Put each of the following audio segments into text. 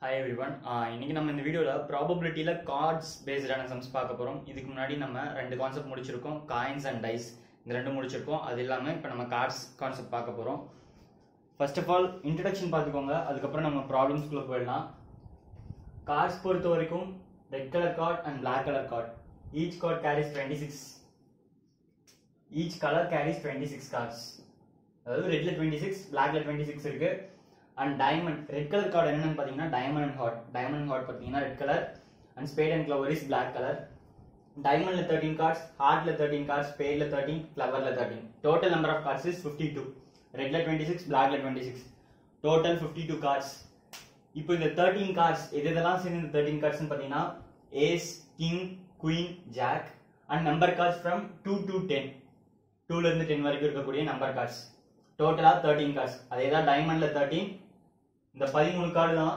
Hi every one இன்னைக்கு நம்ம இந்த வீடியோவில் ப்ராபபிலிட்டியில் கார்ட்ஸ் பேஸ்டான சம்ஸ் பார்க்க போகிறோம் இதுக்கு முன்னாடி நம்ம ரெண்டு கான்செப்ட் முடிச்சிருக்கோம் காயின்ஸ் அண்ட் டைஸ் இந்த ரெண்டும் முடிச்சிருக்கோம் அது இல்லாமல் இப்போ நம்ம கார்ட்ஸ் கான்செப்ட் பார்க்க போகிறோம் ஃபர்ஸ்ட் ஆஃப் ஆல் இன்ட்ரடக்ஷன் பார்த்துக்கோங்க அதுக்கப்புறம் நம்ம ப்ராப்ளம்ஸ்குள்ளே போயிடலாம் கார்ட்ஸ் பொறுத்த வரைக்கும் red colour card and black colour card each card carries twenty six each colour carries twenty six cards அதாவது ரெட்ல டுவெண்ட்டி சிக்ஸ் பிளாக்ல டுவெண்ட்டி சிக்ஸ் இருக்கு and diamond red colour card என்னன்னு பார்த்தீங்கன்னா diamond and heart diamond and heart பார்த்தீங்கன்னா red colour and spade and clover is black colour டைமண்ட்ல thirteen cards ஹார்ட்ல thirteen cards ஸ்பேட்ல தேர்ட்டின் கிளவர்ல thirteen total number of cards is fifty two ரெட்ல twenty six பிளாக்ல twenty six total fifty two cards இப்போ இந்த thirteen cards எது இதெல்லாம் சேர்ந்து இந்த தேர்ட்டின் கார்ட்ஸ்னு பார்த்தீங்கன்னா ace king queen jack and number cards from two to ten டூல இருந்து டென் வரைக்கும் இருக்கக்கூடிய நம்பர் கார்ட்ஸ் டோட்டலா தேர்ட்டீன் கார்ட்ஸ் அதே தான் டைமண்ட்ல தேர்ட்டீன் இந்த பதிமூணு கார்டு தான்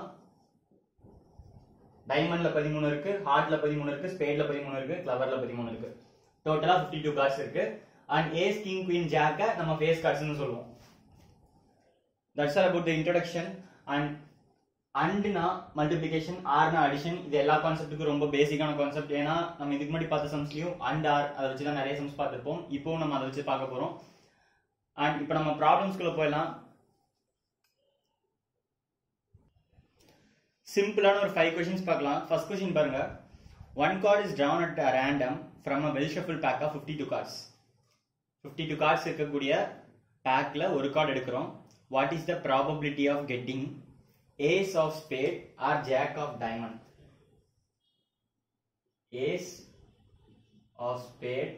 டைமண்ட்ல பதிமூணு இருக்கு ஹார்ட்ல பதிமூணு இருக்கு ஸ்பேட்ல பதிமூணு இருக்கு கிளவர்ல பதிமூணு இருக்கு டோட்டலா ஃபிஃப்டி டூ கார்ட்ஸ் இருக்கு அண்ட் ஏஸ் கிங் குயின் ஜாக்க நம்ம ஃபேஸ் கார்ட்ஸ்னு சொல்லுவோம் that's all about the introduction and அண்ட்னா மல்டிபிளிகேஷன் ஆர்னா அடிஷன் இது எல்லா கான்செப்ட்டுக்கும் ரொம்ப பேசிக்கான கான்செப்ட் ஏன்னா நம்ம இதுக்கு முன்னாடி பார்த்த சம்ஸ்லயும் அண்ட் ஆர் அதை வச்சு தான் நிறைய சம்ஸ் பார்த்துருப்போம் இப்போ நம்ம அதை வச்சு பார்க்க போறோம் அண்ட் இப்போ நம்ம ப்ராப்ளம்ஸ்குள்ள போயிடலாம் சிம்பிளான ஒரு ஃபைவ் கொஸ்டின்ஸ் பார்க்கலாம் ஃபர்ஸ்ட் கொஸ்டின் பாருங்க one card is drawn at random from a well shuffle pack of fifty two cards fifty two cards இருக்கக்கூடிய பேக்கில் ஒரு கார்டு எடுக்கிறோம் what is the probability of getting ace of spade or jack of diamond ace of spade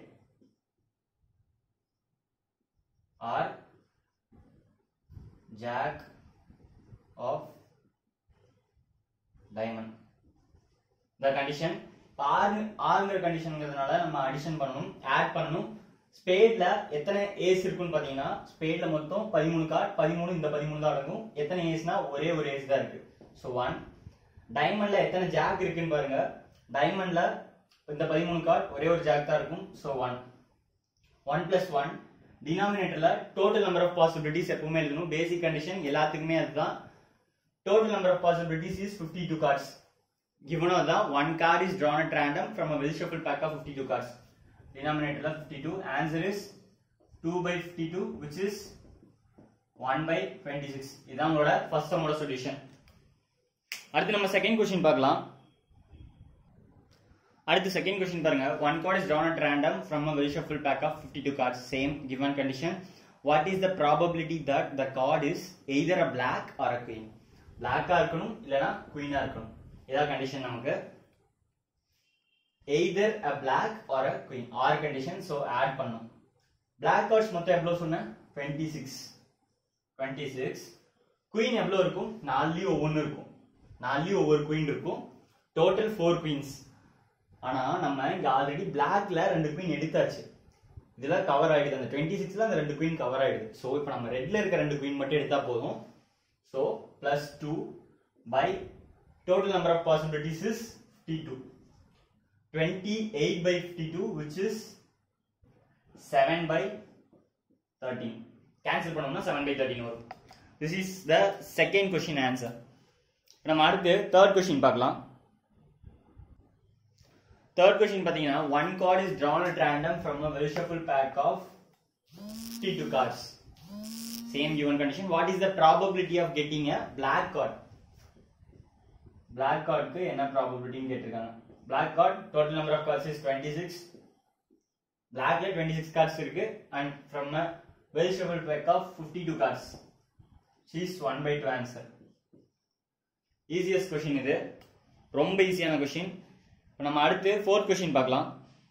or jack of diamond the condition ஆறு ஆறுங்கிற கண்டிஷனுங்கிறதுனால நம்ம addition பண்ணணும் add பண்ணணும் ஸ்பேட்ல எத்தனை ஏஸ் இருக்குன்னு பாத்தீங்கன்னா ஸ்பேட்ல மொத்தம் பதிமூணு கார்டு பதிமூணு இந்த பதிமூணு தான் அடங்கும் எத்தனை ஏஸ்னா ஒரே ஒரு ஏஸ் தான் இருக்கு ஸோ ஒன் டைமண்ட்ல எத்தனை ஜாக் இருக்குன்னு பாருங்க டைமண்ட்ல இந்த பதிமூணு கார்டு ஒரே ஒரு ஜாக் தான் இருக்கும் so one one plus one டினாமினேட்டர்ல டோட்டல் நம்பர் ஆஃப் பாசிபிலிட்டிஸ் எப்பவுமே எழுதணும் பேசிக் கண்டிஷன் எல்லாத்துக்குமே அதுதான் total number of possibilities is 52 cards. Given that one card is drawn at random from a well shuffled pack of 52 cards. Denominator of 52. Answer is 2 by 52 which is 1 by 26. இதான் உங்களோட first சம்மோட solution. அடுத்து நம்ம second question பார்க்கலாம் அடுத்து second question பாருங்க one card is drawn at random from a well shuffled pack of 52 cards same given condition what is the probability that the card is either a black or a queen பிளாக்கா இருக்கணும் இல்லனா குயினா இருக்கணும் இதான் condition நமக்கு either a black or a queen or condition so add பண்ணும் black cards மொத்தம் எவ்வளோ சொன்னேன் twenty six twenty six queen எவ்வளோ இருக்கும் நாலுலேயும் ஒவ்வொன்று இருக்கும் நாலுலேயும் ஒவ்வொரு குயின் இருக்கும் டோட்டல் ஃபோர் குயின்ஸ் ஆனால் நம்ம இங்கே ஆல்ரெடி பிளாக்ல ரெண்டு குயின் எடுத்தாச்சு இதெல்லாம் கவர் ஆயிடுது அந்த டுவெண்ட்டி சிக்ஸ்ல அந்த ரெண்டு குயின் கவர் ஆயிடுது ஸோ இப்போ நம்ம ரெட்ல இருக்க ரெண்டு குயின் மட்டும் எடுத்தா போதும் So plus 2 by total number of possibilities is 52. 28 by 52 which is 7 by 13. Cancel பண்ணோம்னா 7 by 13 வரும். This is the second question answer. நம்ம அடுத்து third question பார்க்கலாம். Third question பார்த்தீங்கன்னா one card is drawn at random from a well shuffled pack of 52 cards. same given condition what is the probability of getting a black card black card க்கு என்ன probability ன்னு கேட்டிருக்காங்க black card total number of cards is 26 blackல 26 cards இருக்கு and from a well shuffled pack of 52 cards choose 1 by 2 answer easiest question இது ரொம்ப ஈஸியான question நம்ம அடுத்து ஃபோர்த் கொஸ்டின் பார்க்கலாம்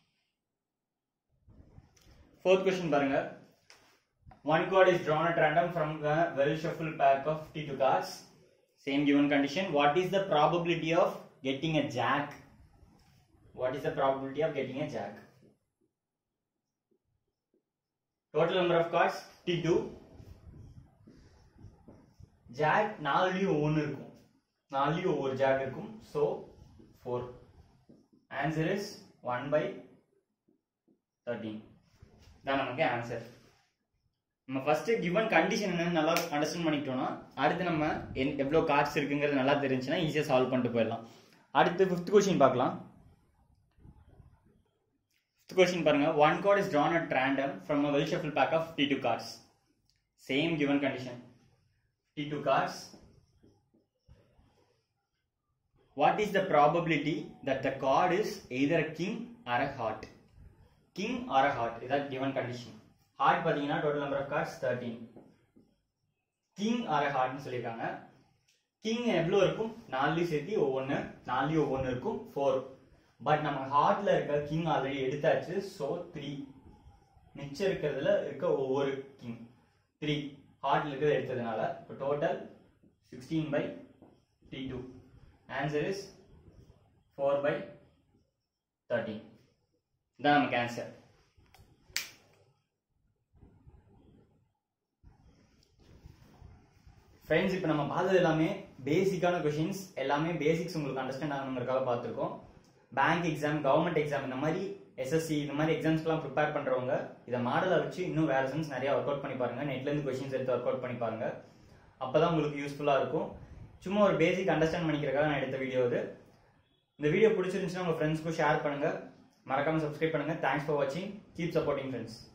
ஃபோர்த் கொஸ்டின் பாருங்க One card is drawn at random from the well shuffled pack of 52 cards. Same given condition. What is the probability of getting a jack? What is the probability of getting a jack? Total number of cards 52. Jack நாலுலயும் ஒவ்வொன்று இருக்கும் நாலுலயும் ஒவ்வொரு jack இருக்கும் so for answer is one by thirteen தான் நமக்கு answer நம்ம first given condition என்னன்னு நல்லா அண்டர்ஸ்டாண்ட் பண்ணிக்கிட்டோம்னா அடுத்து நம்ம என் எவ்வளோ கார்ட்ஸ் இருக்குங்கிறது நல்லா தெரிஞ்சுன்னா ஈஸியாக சால்வ் பண்ணிட்டு போயிடலாம் அடுத்து ஃபிஃப்த் கொஸ்டின் பார்க்கலாம் ஃபிஃப்த் கொஸ்டின் பாருங்க one card is drawn at random from a well shuffle pack of 52 cards same given condition 52 cards what is the probability that the card is either a king or a heart king or a heart is that given condition heart பார்த்தீங்கன்னா total number of cards 13 king or a heart னு சொல்லியிருக்காங்க king எவ்வளோ இருக்கும் நாலுலையும் சேர்த்து ஒவ்வொன்று நாலுலையும் ஒவ்வொன்று இருக்கும் four but நம்ம ஹார்ட்ல இருக்க கிங் ஆல்ரெடி எடுத்தாச்சு ஸோ த்ரீ மிச்சம் இருக்கிறதுல இருக்க ஒவ்வொரு கிங் த்ரீ ஹார்ட்ல இருக்கிறத எடுத்ததுனால இப்போ டோட்டல் சிக்ஸ்டீன் பை டி two answer is four by thirteen இதான் நமக்கு ஆன்சர் ஃப்ரெண்ட்ஸ் இப்போ நம்ம பார்த்தது எல்லாமே பேசிக்கான கொஷின்ஸ் எல்லாமே பேசிக்ஸ் உங்களுக்கு அண்டர்ஸ்டாண்ட் ஆகணுங்கிறதுக்காக பார்த்துருக்கோம் பேங்க் எக்ஸாம் கவர்மெண்ட் எக்ஸாம் இந்த மாதிரி எஸ்எஸ்சி இந்த மாதிரி எக்ஸாம்ஸ்க்குலாம் ப்ரிப்பேர் பண்ணுறவங்க இதை மாடலை வச்சு இன்னும் வேறு சம்ஸ் நிறைய ஒர்க் அவுட் பண்ணி பாருங்க நெட்லேருந்து கொஷின்ஸ் எடுத்து ஒர்க் அவுட் பண்ணி பாருங்க அப்போ தான் உங்களுக்கு யூஸ்ஃபுல்லாக இருக்கும் சும்மா ஒரு பேசிக் அண்டர்ஸ்டாண்ட் பண்ணிக்கிறதுக்காக நான் எடுத்த வீடியோ இது இந்த வீடியோ பிடிச்சிருந்துச்சுன்னா உங்கள் ஃப்ரெண்ட்ஸ்க்கும் ஷேர் பண்ணுங்க மறக்காம சப்ஸ்கிரைப் பண்ணுங்க தேங்க்ஸ் ஃபார் வாட்சிங் கீப் சப்போர்ட்டிங் ஃப்ரெண்ட்ஸ்